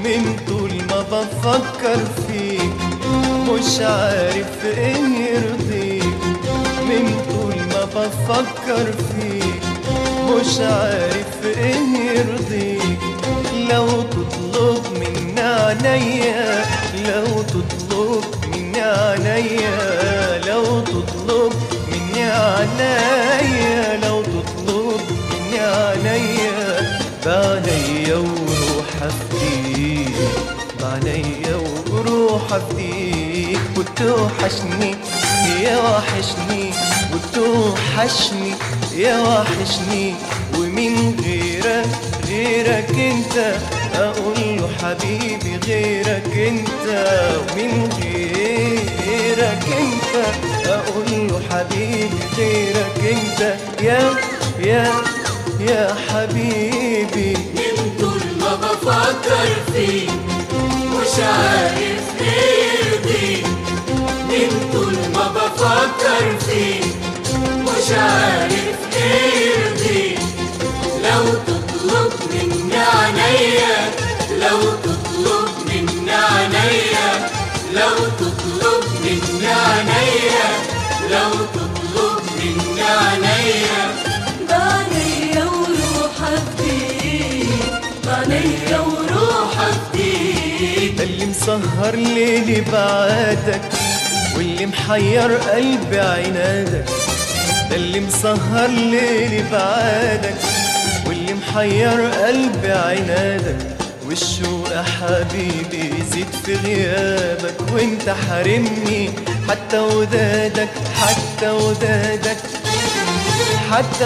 من طول ما بفكر فيك مش عارف ايه يرضيك من طول ما بفكر فيك مش عارف ايه يرضيك لو تطلب مني عينيا لو تطلب مني عينيا لو تطلب مني عينيا لو تطلب مني عينيا بعينيا وروح افديك بعينيا وروح افديك وتوحشني يا وحشني وتوحشني يا وحشني ومن غيرك غيرك انت اقول له حبيبي غيرك انت ومن غيرك انت اقول له حبيبي غيرك انت يا يا يا حبيبي من طول ما بفكر فيك مش عارف ايه يرضيك من طول ما بفكر فيك مش عارف ايه يرضيك لو تطلب مني عينيا لو تطلب مني عينيا لو تطلب مني عينيا لو تطلب مني عينيا بعينيا وروح افديك بعينيا وروح افديك ده اللي مسهر ليلي بعادك واللي محير قلبي عنادك ده اللي مسهر ليلي بعادك واللي محير قلبي عنادك والشوق يا حبيبي يزيد في غيابك وانت حارمني حتى ودادك حتى ودادك حتى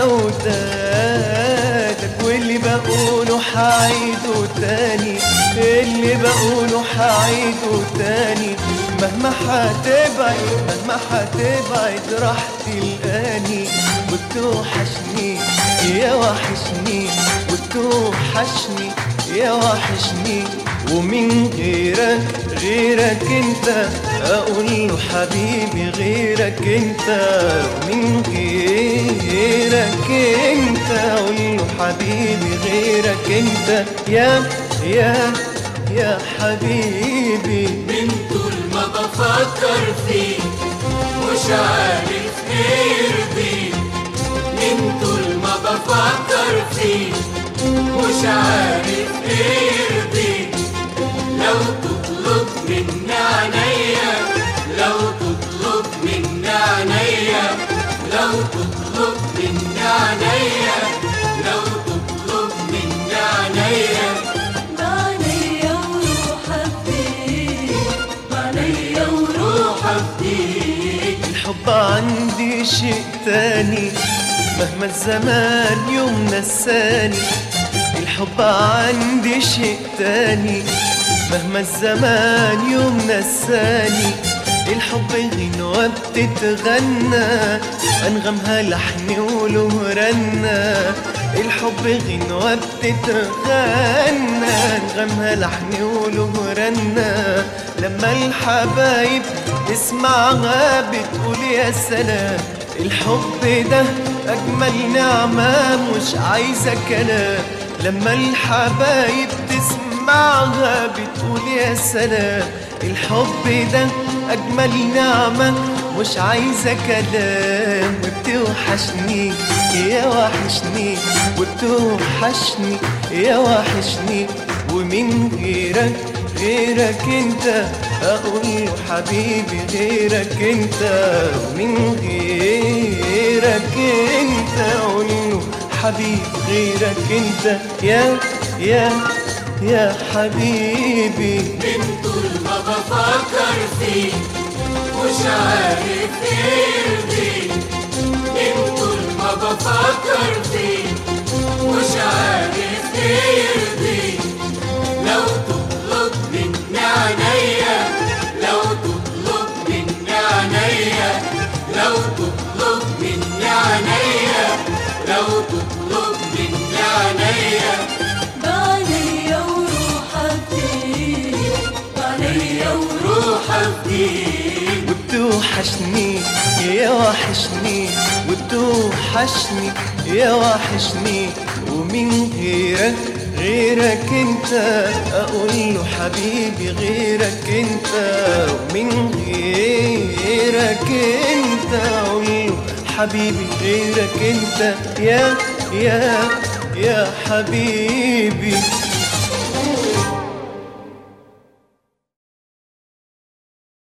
ودادك واللي بقوله حعيده تاني اللي بقوله حعيده تاني مهما حتبعد مهما حتبعد راح تلقاني وتوحشني يا وحشني وتوحشني يا وحشني ومن غيرك غيرك انت اقول له حبيبي غيرك انت ومن غيرك انت اقول له حبيبي غيرك انت يا يا يا حبيبي من طول ما بفكر فيك مش عارف ايه يرضيك من طول ما بفكر فيك مش عارف ايه يرضيك لو تطلب مني عينيا لو تطلب مني عينيا لو تطلب مني عينيا لو تطلب مني عينيا بعينيا وروح افديك بعينيا وروح افديك الحب عندي شيء تاني مهما الزمان يوم نساني الحب عندي شيء تاني مهما الزمان يوم نساني الحب غنوة بتتغنى أنغمها لحن وله رنة الحب غنوة بتتغنى أنغمها لحن وله رنة لما الحبايب تسمعها بتقول يا سلام الحب ده أجمل نعمة مش عايزة كلام لما الحبايب تسمعها بتقول يا سلام الحب ده أجمل نعمة مش عايزة كلام وبتوحشني يا وحشني وبتوحشني يا وحشني ومن غيرك غيرك انت اقول له حبيبي غيرك انت ومن غيرك انت اقول له حبيبي غيرك انت يا يا يا حبيبي من طول ما بفكر فيك مش عارف ايه يرضيك من طول ما بفكر فيك مش عارف ايه يرضيك لو تطلب مني عينيا لو تطلب مني عينيا لو تطلب مني عينيا لو تطلب مني عينيا بعينيا وروح افديك بعينيا وروح افديك وبتوحشني يا وحشني وبتوحشني يا وحشني ومن غيرك غيرك انت اقول له حبيبي غيرك انت ومن غيرك انت اقول له حبيبي غيرك انت يا يا يا حبيبي